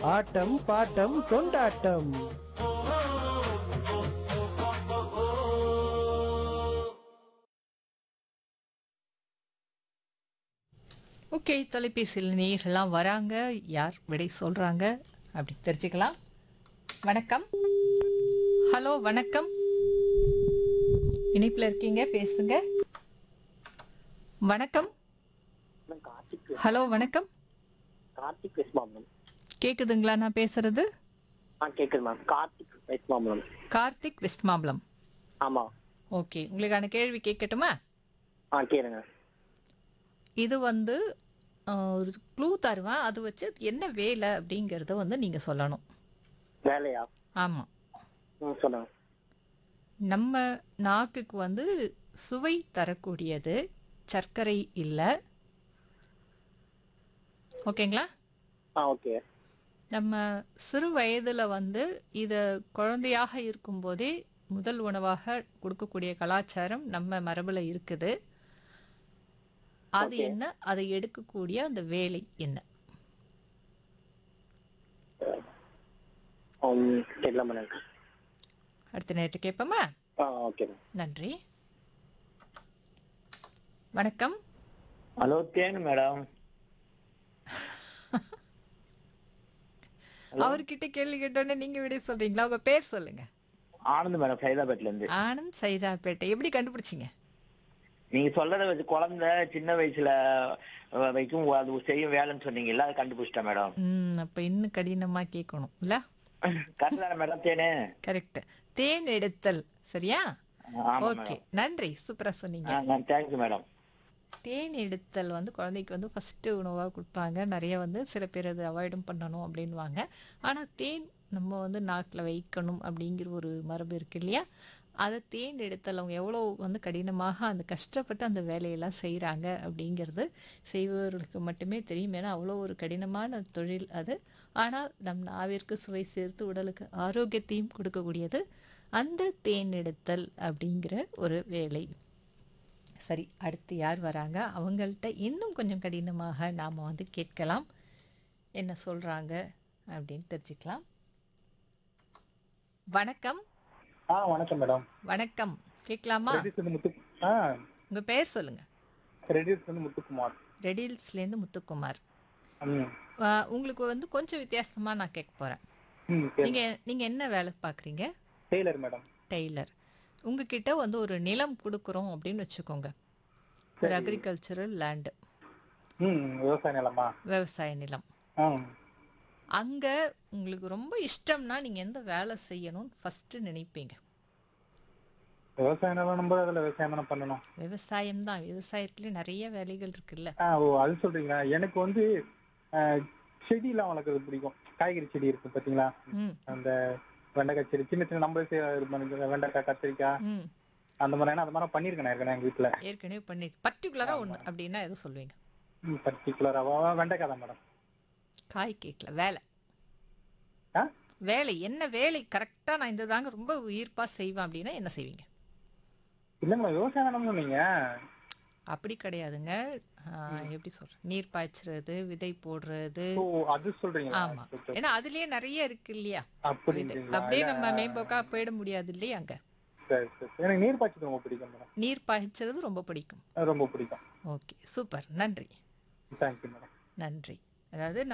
ஆட்டம் bottom கொண்டாட்டம் okay தொலைபேசியில் நேர்கள்லாம் வராங்க யார் விடை சொல்றாங்க அப்படி தெரிஞ்சுக்கலாம் வணக்கம் ஹலோ வணக்கம் இணைப்பில் இருக்கீங்க பேசுங்க வணக்கம் மேம் கார்த்திக் ஹலோ வணக்கம் கார்த்திக் வெஸ்மாமலம் கேக்குதுங்களா நான் பேசுறது ஆ கேட்குது மேம் கார்த்திக் வெஸ்மாமலம் கார்த்திக் வெஸ்ட் மாம்பலம் ஆமாம் ஓகே உங்களுக்கான கேள்வி கேட்கட்டுமா ஆ கேளுங்க இது வந்து ஆஹ், ஒரு க்ளூ தருவேன் அது வச்சு என்ன வேலை அப்படிங்கிறத வந்து நீங்க சொல்லணும் வேலையா ஆமாம் ம் சொல்லுங்க நம்ம நாக்குக்கு வந்து சுவை தரக்கூடியது சர்க்கரை இல்லை ஓகேங்களா ஆ ஓகே நம்ம சிறு வயதில் வந்து இதை குழந்தையாக இருக்கும்போதே முதல் உணவாக கொடுக்கக்கூடிய கலாச்சாரம் நம்ம மரபில் இருக்குது அது Okay. என்ன அதை எடுக்கக்கூடிய அந்த வேலை என்ன ம் தெரியல மேடம் அடுத்த நேரத்தை கேட்போமா ஆ ஓகே மேம் நன்றி வணக்கம் ஹலோ தேன் மேடம் அவர்கிட்ட கேள்வி கேட்டோன்னே நீங்க விட சொல்றீங்களா உங்க பேர் சொல்லுங்க ஆனந்த் மேடம் சைதாபேட்ல இருந்து ஆனந்த் சைதாப்பேட்டை எப்படி கண்டுபிடிச்சீங்க நீங்க சொல்றத வச்சு குழந்தை சின்ன வயசுல அஹ், வைக்கும் அது செய்யும் வேலைன்னு சொன்னீங்கல்ல அதை கண்டுபிடிச்சிட்டேன் மேடம் ம் அப்ப இன்னும் கடினமா கேட்கணும் இல்ல கரெக்ட் தானே மேடம் தேனு கரெக்ட் தேன் எடுத்தல் சரியா ஆமா ஓகே நன்றி சூப்பரா சொன்னீங்க மேடம் தேங்க்யூ மேடம் தேன் எடுத்தல் வந்து குழந்தைக்கு வந்து ஃபர்ஸ்ட் உணவாக கொடுப்பாங்க நிறைய வந்து சில பேர் அது அவாய்டும் பண்ணணும் அப்படின்வாங்க ஆனால் தேன் நம்ம வந்து நாக்கில் வைக்கணும் அப்படிங்கிற ஒரு மரபு இருக்கு இல்லையா அதை தேன் எடுத்தல் அவங்க எவ்வளோ வந்து கடினமாக அந்த கஷ்டப்பட்டு அந்த வேலையெல்லாம் செய்கிறாங்க அப்படிங்கிறது செய்பவர்களுக்கு மட்டுமே தெரியும் ஏன்னா அவ்வளோ ஒரு கடினமான தொழில் அது ஆனால் நம் நாவிற்கு சுவை சேர்த்து உடலுக்கு ஆரோக்கியத்தையும் கொடுக்கக்கூடியது அந்த தேன் எடுத்தல் அப்படிங்கிற ஒரு வேலை சரி அடுத்து யார் வராங்க அவங்கள்ட்ட இன்னும் கொஞ்சம் கடினமாக நாம் வந்து கேட்கலாம் என்ன சொல்கிறாங்க அப்படின்னு தெரிஞ்சுக்கலாம் வணக்கம் ஆ வணக்கம் மேடம் வணக்கம் கேட்கலாமா ரெடிஸ் வந்து முத்து ஆ உங்கள் பேர் சொல்லுங்கள் ரெடிஸ் வந்து முத்துக்குமார் ரெடில்ஸ்லேருந்து முத்துக்குமார் ம் ஆ, உங்களுக்கு வந்து கொஞ்சம் வித்தியாசமாக நான் கேட்க போகிறேன் ம் நீங்கள் நீங்கள் என்ன வேலை பார்க்குறீங்க டெய்லர் மேடம் டெய்லர் உங்ககிட்ட வந்து ஒரு நிலம் கொடுக்குறோம் அப்படின்னு வச்சுக்கோங்க ஒரு அக்ரிகல்ச்சரல் லேண்டு ம் விவசாய நிலமா விவசாய நிலம் ஆ அங்கே உங்களுக்கு ரொம்ப இஷ்டம்னா நீங்கள் எந்த வேலை செய்யணும்னு ஃபஸ்ட்டு நினைப்பீங்க விவசாய நிலம் நம்ம அதில் விவசாயம் தானே பண்ணணும் விவசாயம் தான் விவசாயத்துலேயே நிறைய வேலைகள் இருக்குல்ல ஆ ஓ அது சொல்றீங்களா எனக்கு வந்து ஆ, செடியெல்லாம் வளர்க்குறது பிடிக்கும் காய்கறி செடி இருக்கு பார்த்தீங்களா ம் அந்த வெண்டைக்காய் செடி சின்ன சின்ன நம்மளே செய்- இது பண்ணி- வெண்டைக்காய் கத்திரிக்காய் ம் அந்த மாதிரி ஏன்னா அந்த மாதிரி பண்ணியிருக்கேன் ஏற்கனவே எங்கள் வீட்டில் ஏற்கனவே பண்ணி பர்டிகுலராக ஒன்று அப்படின்னா எதுவும் சொல்லுவீங்க பர்டிகுலராக வெண்டைக்காய் தான் மேடம் காய் கேட்கல வேலை ஆ வேலை என்ன வேலை கரெக்டாக நான் இந்த தாங்க ரொம்ப உயிர்ப்பாக செய்வேன் அப்படின்னா என்ன செய்வீங்க இல்லை மேடம் விவசாய நிலம்னு சொன்னீங்க அப்படி கிடையாதுங்க ஆ, எப்படி சொல்கிறேன் நீர் பாய்ச்சுறது விதை போடுறது ஓ அது சொல்றீங்களா ஆமா ஏன்னா அதுலயே நிறைய இருக்கு இல்லையா அப்படின்றீங்களா அப்படியே நம்ம மேம்போக்கா போயிட முடியாது இல்லையா அங்க சரி சரி எனக்கு நீர் பாய்ச்சல் ரொம்ப பிடிக்கும் மேடம் நீர் பாய்ச்சறது ரொம்ப பிடிக்கும் ரொம்ப பிடிக்கும் ஓகே சூப்பர் நன்றி தேங்க்யூ மேடம் நன்றி அதாவது